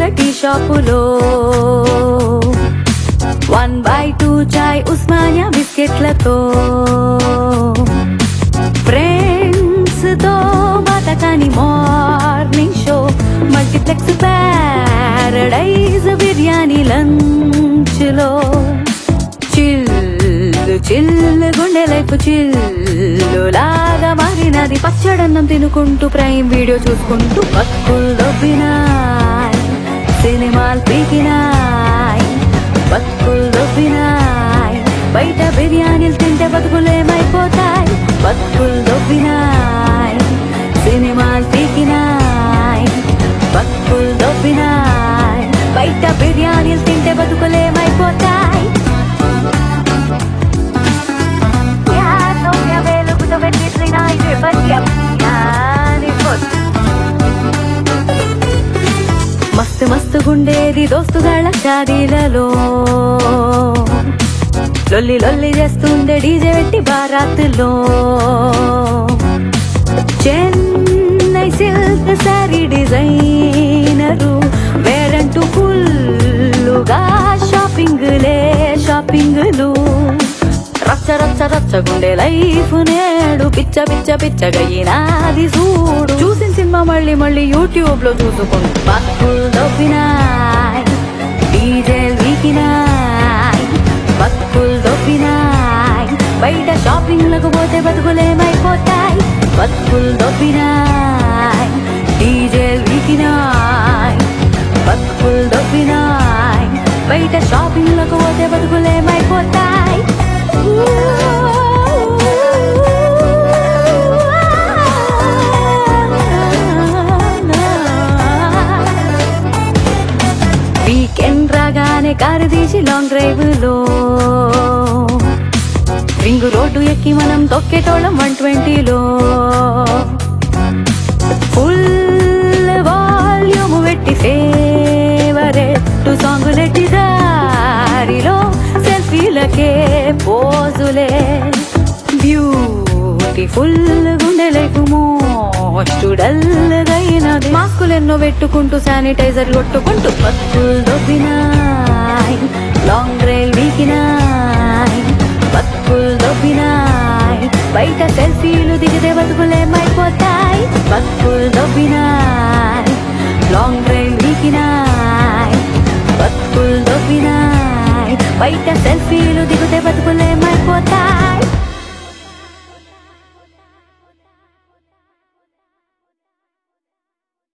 tea షాపులో one by two చాయ్ ఉస్మానియా బిస్కెట్లతో ఫ్రెండ్స్ తో బతకని morning show multiplex Paradise biryani lunch లో చిల్లు చిల్లు గుండె లైఫ్ చిల్లు లాగా మారినది పచ్చడన్నం తినుకుంటూ ప్రైమ్ వీడియో చూసుకుంటూ బతుకులు దొబ్బినాయి సినిమాలు పీకినాయి బతుకులు దొబ్బినాయి బయట బిర్యానీలు తింటే బతుకులేమైపోతాయి బతుకులు దొబ్బినాయి సినిమాలు పీకినాయి బతుకులు దొబ్బినాయి బయట బిర్యానీలు తింటే బతుకులేమైపోతాయి Piano, mia velugu dove ti trinai due piani మస్తు మస్తు గుండేది దోస్తుగాళ్ళ షాదీలలో లొల్లి లొల్లి చేస్తుండే డీజే పెట్టి బారాతులో చెన్నై సిల్క్ సారీ డిజైనరు వేరంటూ ఫుల్లుగా షాపింగ్లే షాపింగ్లు రచ్చ రచ్చ రచ్చగుండే లైఫ్ నేడు పిచ్చ పిచ్చ పిచ్చగయ్యినాది చూడు చూసిన సినిమా మళ్ళీ మళ్ళీ యూట్యూబ్ లో చూసుకుంటూ బతుకులు దొబ్బినాయి డీజే వీకినాయి బతుకులు దొబ్బినాయి బయట షాపింగ్ లకు పోతే బతుకులేమైపోతాయి బతుకులు దొబ్బినాయి డీజే వీకినాయి బతుకులు దొబ్బినాయి బయట షాపింగ్ లకు పోతే బతుకులేమైపోతాయి వీకెండ్ రాగానే కారు తీసి లాంగ్ డ్రైవ్ లో రింగు రోడ్డు ఎక్కి మనం తొక్కేటోళ్ళం వన్ ట్వంటీలో ఫుల్ వాల్యూమ్ పెట్టి ఫేవరెట్ సాంగులెట్టి దారిలో సెల్ఫీలకే పోజులే బ్యూటిఫుల్ గుండె లైఫ్ మోస్ట్ డల్గైనది మాస్కులెన్నో పెట్టుకుంటూ శానిటైజర్ కొట్టుకుంటూ బతుకులు దొబ్బినాయి లాంగ్ డ్రైవ్ వీకినాయి బతుకులు దొబ్బినాయి బయట సెల్ఫీలు దిగితే బతుకులేమైపోతాయి బతుకులు దొబ్బినాయి లాంగ్ డ్రైవ్ వీకినాయి బతుకులు దొబ్బినాయి బయట సెల్ఫీలు దిగితే బతుకులేమైపోతాయి